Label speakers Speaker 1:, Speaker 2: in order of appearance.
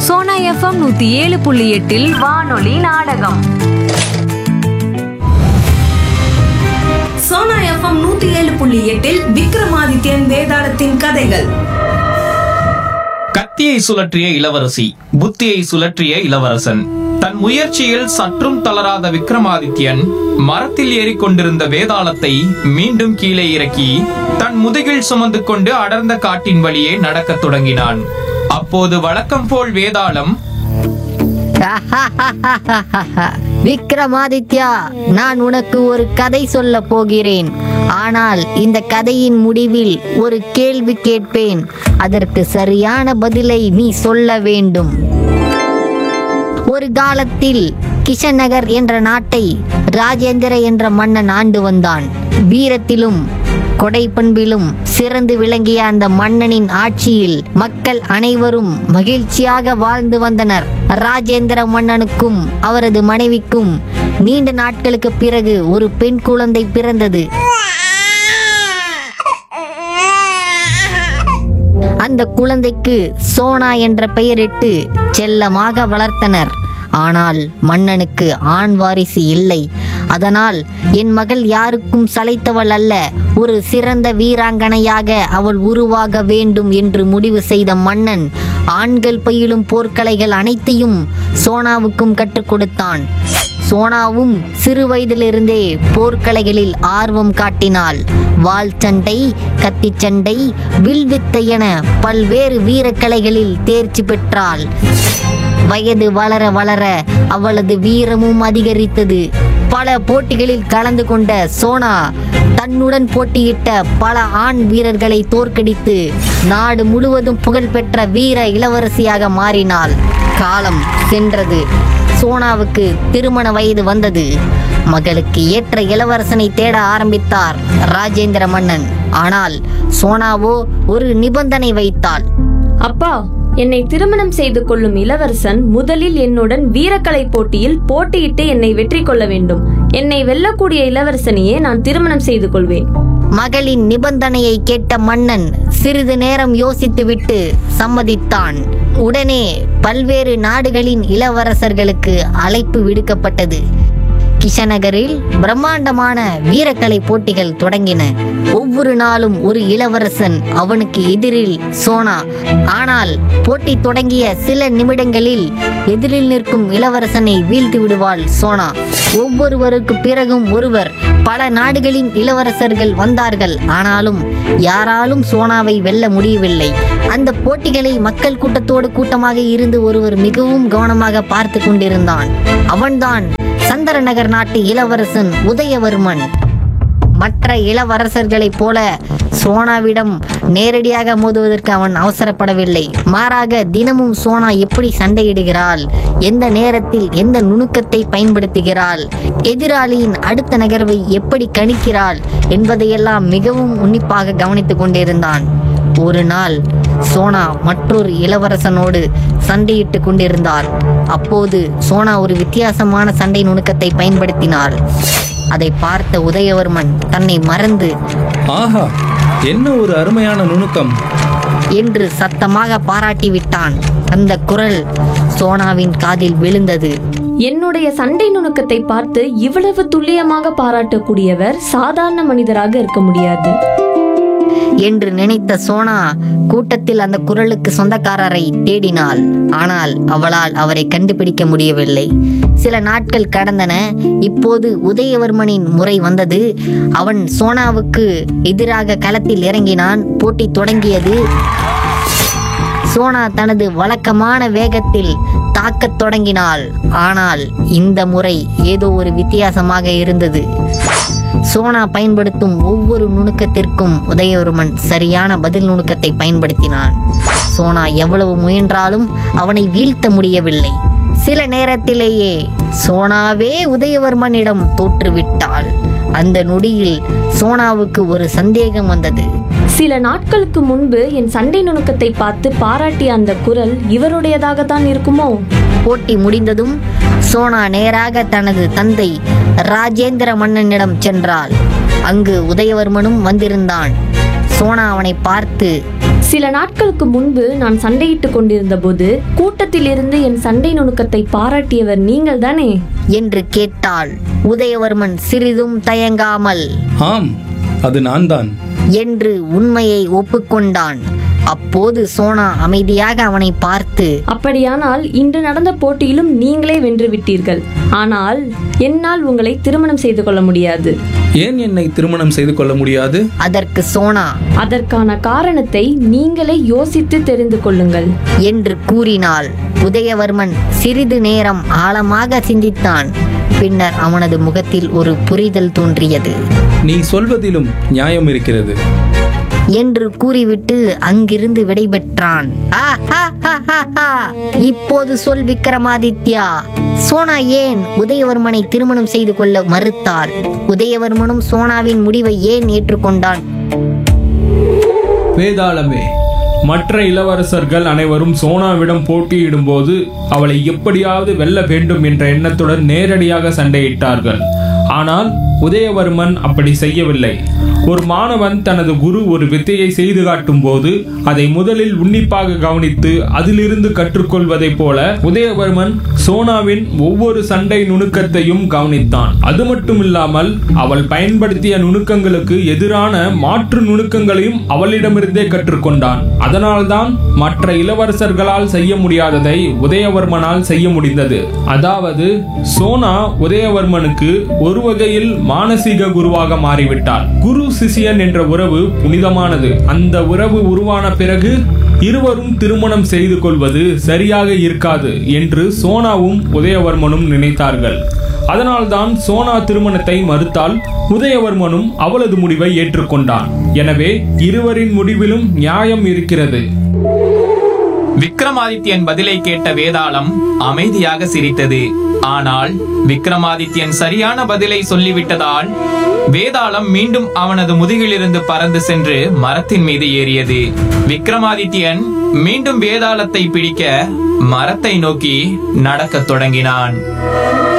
Speaker 1: Sona FM நூத்தி ஏழு புள்ளி எட்டில் வானொலி நாடகம்
Speaker 2: சோனா எஃப்எம் நூத்தி ஏழு புள்ளி எட்டில் விக்ரமாதித்யன் வேதாளத்தின் கதைகள்
Speaker 3: கத்தியை சுழற்றிய இளவரசி புத்தியை சுழற்றிய இளவரசன் தன் முயற்சியில் சற்றும் தளராத விக்ரமாதித்யன் மரத்தில் ஏறிக்கொண்டிருந்த வேதாளத்தை மீண்டும் கீழே இறக்கி தன் முதுகில் சுமந்து கொண்டு அடர்ந்த காட்டின் வழியே நடக்கத் தொடங்கினான் அப்போது வழக்கம் போல் வேதாளம்
Speaker 4: விக்ரமாதித்யா நான் உனக்கு ஒரு கதை சொல்ல போகிறேன் ஆனால் இந்த கதையின் முடிவில் ஒரு கேள்வி கேட்பேன் அதற்கு சரியான பதிலை நீ சொல்ல வேண்டும் ஒரு காலத்தில் கிஷநகர் என்ற நாட்டை ராஜேந்திர என்ற மன்னன் ஆண்டு வந்தான் வீரத்திலும் கொடைப்பண்பிலும் சிறந்து விளங்கிய அந்த மன்னனின் ஆட்சியில் மக்கள் அனைவரும் மகிழ்ச்சியாக வாழ்ந்து வந்தனர் ராஜேந்திர மன்னனுக்கும் அவரது மனைவிக்கும் நீண்ட நாட்களுக்கு பிறகு ஒரு பெண் குழந்தை பிறந்தது அந்த குழந்தைக்கு சோனா என்ற பெயரிட்டு செல்லமாக வளர்த்தனர் ஆனால் மன்னனுக்கு ஆண் வாரிசு இல்லை அதனால் என் மகள் யாருக்கும் சளைத்தவள் அல்ல ஒரு சிறந்த வீராங்கனையாக அவள் உருவாக வேண்டும் என்று முடிவு செய்த மன்னன் ஆண்கள் பயிலும் போர்க்கலைகள் அனைத்தையும் சோனாவுக்கும் கற்றுக் கொடுத்தான் சோனாவும் சிறு வயதிலிருந்தே போர்க்கலைகளில் ஆர்வம் காட்டினாள் வாள் சண்டை கத்திச் சண்டை வில்வித்தை என பல்வேறு வீரக்கலைகளில் தேர்ச்சி பெற்றாள் வயது வளர வளர அவளது வீரமும் அதிகரித்தது பல போட்டிகளில் கலந்து கொண்ட சோனா தன்னுடன் போட்டியிட்ட பல ஆண் வீரர்களை தோற்கடித்து நாடு முழுவதும் புகழ்பெற்ற வீர இளவரசியாக மாறினாள் காலம் சென்றது சோனாவுக்கு திருமண வயது வந்தது மகளுக்கு ஏற்ற இளவரசனை தேட ஆரம்பித்தார் ராஜேந்திர மன்னன் ஆனால் சோனாவோ ஒரு நிபந்தனை வைத்தாள்
Speaker 5: அப்பா என்னை திருமணம் செய்து கொள்ளும் இளவரசன் முதலில் என்னுடன் வீரக்கலை போட்டியில் போட்டியிட்டு என்னை வெற்றி கொள்ள வேண்டும் என்னை வெல்லக்கூடிய இளவரசனையே நான் திருமணம் செய்து கொள்வேன்
Speaker 4: மகளின் நிபந்தனையை கேட்ட மன்னன் சிறிது நேரம் யோசித்துவிட்டு சம்மதித்தான் உடனே பல்வேறு நாடுகளின் இளவரசர்களுக்கு அழைப்பு விடுக்கப்பட்டது கிஷநகரில் பிரம்மாண்டமான வீரக்கலை போட்டிகள் தொடங்கின ஒவ்வொரு நாளும் ஒரு இளவரசன் அவனுக்கு எதிரில் சோனா ஆனால் போட்டி தொடங்கிய சில நிமிடங்களில் எதிரில் நிற்கும் இளவரசனை வீழ்த்தி விடுவாள் சோனா ஒவ்வொருவருக்கு பிறகும் ஒருவர் பல நாடுகளின் இளவரசர்கள் வந்தார்கள் ஆனாலும் யாராலும் சோனாவை வெல்ல முடியவில்லை அந்த போட்டிகளை மக்கள் கூட்டத்தோடு கூட்டமாக இருந்து ஒருவர் மிகவும் கவனமாக பார்த்து கொண்டிருந்தான் அவன்தான் சந்திரநகர் நாட்டு இளவரசன் உதயவர்மன் மற்ற இளவரசர்களைப் போல சோனாவிடம் நேரடியாக மோதுவதற்கு அவன் அவசரப்படவில்லை மாறாக தினமும் சோனா எப்படி சண்டையிடுகிறாள் எந்த நேரத்தில் எந்த நுணுக்கத்தை பயன்படுத்துகிறாள் எதிராளியின் அடுத்த நகர்வை எப்படி கணிக்கிறாள் என்பதையெல்லாம் மிகவும் உன்னிப்பாக கவனித்துக் கொண்டிருந்தான் ஒரு நாள் சோனா மற்றொரு இளவரசனோடு சண்டையிட்டு கொண்டிருந்தாள் அப்போது சோனா ஒரு வித்தியாசமான சண்டை நுணுக்கத்தை பயன்படுத்தினாள் அதை பார்த்த உதயவர்மன் தன்னை மறந்து
Speaker 6: ஆஹா என்ன ஒரு அருமையான நுணுக்கம்
Speaker 4: என்று சத்தமாக பாராட்டி விட்டான் அந்த குரல் சோனாவின் காதில் விழுந்தது
Speaker 5: என்னுடைய சண்டை நுணுக்கத்தை பார்த்து இவ்வளவு துல்லியமாக பாராட்டக்கூடியவர் சாதாரண மனிதராக இருக்க முடியாது
Speaker 4: என்று நினைத்த சோனா கூட்டத்தில் அந்த குரலுக்கு சொந்தக்காரரை தேடினாள் ஆனால் அவளால் அவரை கண்டுபிடிக்க முடியவில்லை சில நாட்கள் கடந்தன இப்போது உதயவர்மனின் முறை வந்தது அவன் சோனாவுக்கு எதிராக களத்தில் இறங்கினான் போட்டி தொடங்கியது சோனா தனது வழக்கமான வேகத்தில் தாக்கத் தொடங்கினாள் ஆனால் இந்த முறை ஏதோ ஒரு வித்தியாசமாக இருந்தது சோனா பயன்படுத்தும் ஒவ்வொரு நுணுக்கத்திற்கும் உதயவர்மன் சரியான பதில் நுணுக்கத்தை பயன்படுத்தினான் சோனா எவ்வளவு முயன்றாலும் அவனை வீழ்த்த முடியவில்லை சில நேரத்திலேயே சோனாவே உதயவர்மனிடம் தோற்றுவிட்டாள் அந்த நொடியில் சோனாவுக்கு ஒரு சந்தேகம் வந்தது
Speaker 5: சில நாட்களுக்கு முன்பு என் சண்டை நுணுக்கத்தை பார்த்து பாராட்டிய அந்த குரல் இவருடையதாகத்தான் இருக்குமோ
Speaker 4: போட்டி முடிந்ததும் சோனா நேராக தனது தந்தை ராஜேந்திர மன்னனிடம் சென்றாள் அங்கு உதயவர்மனும் வந்திருந்தான் சோனா அவனை பார்த்து
Speaker 5: சில நாட்களுக்கு முன்பு நான் சண்டையிட்டுக் கொண்டிருந்த போது கூட்டத்தில் இருந்து என் சண்டை நுணுக்கத்தை பாராட்டியவர் நீங்கள் தானே
Speaker 4: என்று கேட்டாள் உதயவர்மன் சிறிதும் தயங்காமல்
Speaker 6: ஆம் அது நான் தான்
Speaker 4: என்று உண்மையை ஒப்புக்கொண்டான் அப்போது சோனா அமைதியாக அவனை பார்த்து
Speaker 5: அப்படியானால் இன்று நடந்த போட்டியிலும் நீங்களே வென்று விட்டீர்கள் ஆனால் என்னால் உங்களை திருமணம் செய்து கொள்ள முடியாது
Speaker 6: ஏன் என்னை திருமணம் செய்து கொள்ள முடியாது
Speaker 4: அதற்கு சோனா
Speaker 5: அதற்கான காரணத்தை நீங்களே யோசித்து தெரிந்து கொள்ளுங்கள்
Speaker 4: என்று கூறினாள் உதயவர்மன் சிறிது நேரம் ஆழமாக சிந்தித்தான் பின்னர் அவனது முகத்தில் ஒரு புரிதல் தோன்றியது
Speaker 6: நீ சொல்வதிலும் நியாயம் இருக்கிறது
Speaker 4: என்று கூறிவிட்டு அங்கிருந்து விடைபெற்றான் ஆ, ஆ, ஆ, ஆ, ஆ. இப்போது சொல் விக்ரமாதித்யா சோனா ஏன் உதயவர்மனை திருமணம் செய்து கொள்ள மறுத்தாள் உதயவர்மனும் சோனாவின் முடிவை ஏன் ஏற்றுக்கொண்டான்
Speaker 7: வேதாளமே மற்ற இளவரசர்கள் அனைவரும் சோனாவிடம் போட்டியிடும்போது அவளை எப்படியாவது வெல்ல வேண்டும் என்ற எண்ணத்துடன் நேரடியாக சண்டையிட்டார்கள் ஆனால் உதயவர்மன் அப்படி செய்யவில்லை ஒரு மாணவன் தனது குரு ஒரு வித்தையை செய்து காட்டும் போது அதை முதலில் உன்னிப்பாக கவனித்து அதிலிருந்து கற்றுக்கொள்வதைப் போல உதயவர்மன் சோனாவின் ஒவ்வொரு சண்டை நுணுக்கத்தையும் கவனித்தான் அது மட்டுமில்லாமல் அவள் பயன்படுத்திய நுணுக்கங்களுக்கு எதிரான மாற்று நுணுக்கங்களையும் அவளிடமிருந்தே கற்றுக்கொண்டான் அதனால்தான் மற்ற இளவரசர்களால் செய்ய முடியாததை உதயவர்மனால் செய்ய முடிந்தது அதாவது சோனா உதயவர்மனுக்கு ஒரு வகையில் மானசீக குருவாக மாறிவிட்டார் குரு சிஷியன் என்ற உறவு புனிதமானது அந்த உறவு உருவான பிறகு இருவரும் திருமணம் செய்து கொள்வது சரியாக இருக்காது என்று சோனாவும் உதயவர்மனும் நினைத்தார்கள் அதனால்தான் சோனா திருமணத்தை மறுத்தால் உதயவர்மனும் அவளது முடிவை ஏற்றுக்கொண்டான் எனவே இருவரின் முடிவிலும் நியாயம் இருக்கிறது
Speaker 3: விக்ரமாதித்யன் பதிலை கேட்ட வேதாளம் அமைதியாக சிரித்தது ஆனால் விக்ரமாதித்யன் சரியான பதிலை சொல்லிவிட்டதால் வேதாளம் மீண்டும் அவனது முதுகிலிருந்து பறந்து சென்று மரத்தின் மீது ஏறியது விக்ரமாதித்யன் மீண்டும் வேதாளத்தை பிடிக்க மரத்தை நோக்கி நடக்கத் தொடங்கினான்